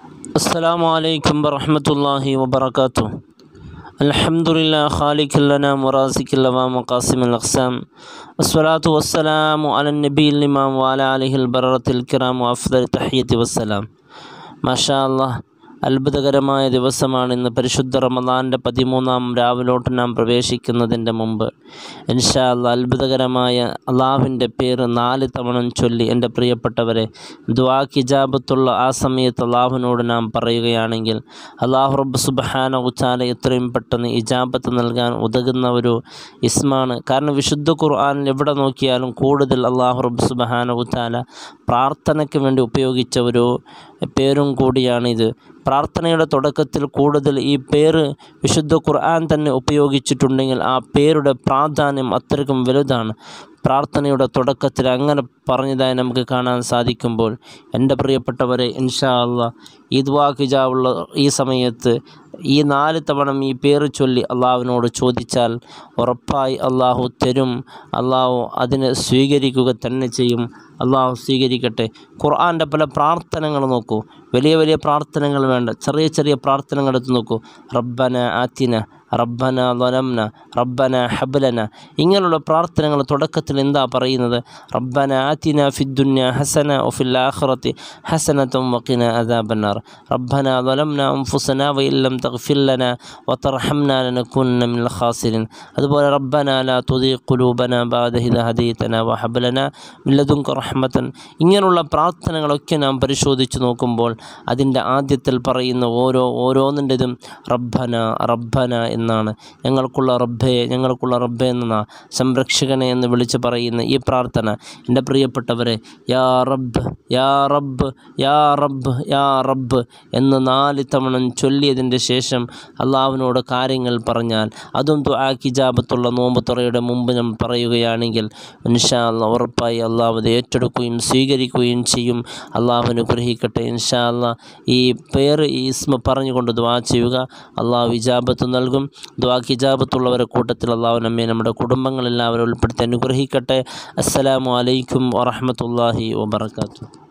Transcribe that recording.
السلام عليكم ورحمة الله وبركاته الحمد لله خالق لنا ورازق الأمام وقاسم الأقسام والصلاة والسلام على النبي الإمام وعلى آله البررة الكرام وأفضل التحية والسلام ما شاء الله അത്ഭുതകരമായ ദിവസമാണ് ഇന്ന് പരിശുദ്ധ റമദാൻ്റെ പതിമൂന്നാം രാവിലോട്ട് നാം പ്രവേശിക്കുന്നതിൻ്റെ മുമ്പ് ഇൻഷാ അല്ലാ അത്ഭുതകരമായ അള്ളാഹുവിൻ്റെ പേര് നാല് തവണ ചൊല്ലി എൻ്റെ പ്രിയപ്പെട്ടവരെ ദുആ കിജാബത്തുള്ള ആ സമയത്ത് അള്ളാഹുവിനോട് നാം പറയുകയാണെങ്കിൽ അള്ളാഹു റബ്ബ് സുബഹാന ഉച്ചാല എത്രയും പെട്ടെന്ന് ഇജാബത്ത് നൽകാൻ ഉതകുന്ന ഒരു ഇസ്മാണ് കാരണം വിശുദ്ധ ഖുർആനിൽ എവിടെ നോക്കിയാലും കൂടുതൽ അള്ളാഹു റബ്ബ് സുബഹാന ഉച്ചാല പ്രാർത്ഥനയ്ക്ക് വേണ്ടി ഉപയോഗിച്ച ഒരു പേരും കൂടിയാണിത് പ്രാർത്ഥനയുടെ തുടക്കത്തിൽ കൂടുതൽ ഈ പേര് വിശുദ്ധ ഖുർആൻ തന്നെ ഉപയോഗിച്ചിട്ടുണ്ടെങ്കിൽ ആ പേരുടെ പ്രാധാന്യം അത്രയ്ക്കും വലുതാണ് പ്രാർത്ഥനയുടെ തുടക്കത്തിൽ അങ്ങനെ പറഞ്ഞതായി നമുക്ക് കാണാൻ സാധിക്കുമ്പോൾ എൻ്റെ പ്രിയപ്പെട്ടവരെ ഇൻഷാ അള്ളാ ഈ ദ്വാ ഹിജാവുള്ള ഈ സമയത്ത് ഈ നാല് തവണ ഈ പേര് ചൊല്ലി അള്ളാഹുവിനോട് ചോദിച്ചാൽ ഉറപ്പായി അള്ളാഹു തരും അള്ളാഹു അതിനെ സ്വീകരിക്കുക തന്നെ ചെയ്യും അള്ളാഹു സ്വീകരിക്കട്ടെ ഖുർആൻ്റെ പല പ്രാർത്ഥനകൾ നോക്കൂ വലിയ വലിയ പ്രാർത്ഥനകൾ വേണ്ട ചെറിയ ചെറിയ പ്രാർത്ഥനകൾ എടുത്ത് നോക്കൂ റബ്ബന ആത്തിന റബ്ബന വലംന റബ്ബന ഹബ്ലന ഇങ്ങനെയുള്ള പ്രാർത്ഥനകൾ തുടക്കത്തിൽ എന്താ പറയുന്നത് റബ്ബന ആത്തിന ഫിദ്ദുന്യ ഹസന ഒഫിൽ ആഖിറത്തി ഹസനത്തും വക്കിന അദാബന്നാർ റബ്ബന വലംന അംഫുസന വയില്ലം തഗ്ഫിർ ലന വതർഹംന ലനകുന്ന മിനൽ ഖാസിരിൻ അതുപോലെ റബ്ബന ലാ തുദീ ഖുലൂബന ബഅദ ഇദ ഹദീതന വഹബ് ലന മിൻ ലദുൻക റഹ്മത്തൻ ഇങ്ങനെയുള്ള പ്രാർത്ഥനകളൊക്കെ നാം പരിശോധിച്ച് നോക്കുമ്പോൾ അതിൻ്റെ ആദ്യത്തിൽ പറയുന്ന ഓരോ ഓരോന്നിൻ്റെതും റബ്ബന റബ്ബന എന്നാണ് ഞങ്ങൾക്കുള്ള റബ്ബേ ഞങ്ങൾക്കുള്ള റബ്ബേ എന്ന സംരക്ഷകനെ എന്ന് വിളിച്ച് പറയുന്ന ഈ പ്രാർത്ഥന എൻ്റെ പ്രിയപ്പെട്ടവരെ യാ റബ്ബ് യാ റബ്ബ് യാ റബ്ബ് യാ റബ്ബ് എന്ന് നാല് തവണ ചൊല്ലിയതിൻ്റെ ശേഷം അള്ളാഹുവിനോട് കാര്യങ്ങൾ പറഞ്ഞാൽ അതും ദുആ കിജാബത്തുള്ള നോമ്പ് തുറയുടെ മുമ്പ് നമ്മൾ പറയുകയാണെങ്കിൽ ഇൻഷാ അല്ലാ ഉറപ്പായി അള്ളാഹു അത് ഏറ്റെടുക്കുകയും സ്വീകരിക്കുകയും ചെയ്യും അള്ളാഹു അനുഗ്രഹിക്കട്ടെ ഇൻഷാ അല്ലാ ഈ പേര് ഈ ഇസ്മ പറഞ്ഞുകൊണ്ട് ദുആ ചെയ്യുക അള്ളാഹു ഇജാബത്ത് നൽകും ദുആ കിജാബത്തുള്ളവരെ കൂട്ടത്തിൽ അള്ളാഹു നമ്മെ നമ്മുടെ കുടുംബങ്ങളെല്ലാവരും ഉൾപ്പെടുത്തി അനുഗ്രഹിക്കട്ടെ അസ്സലാമു അലൈക്കും വറഹ്മത്തുള്ളാഹി വബർക്കാത്തു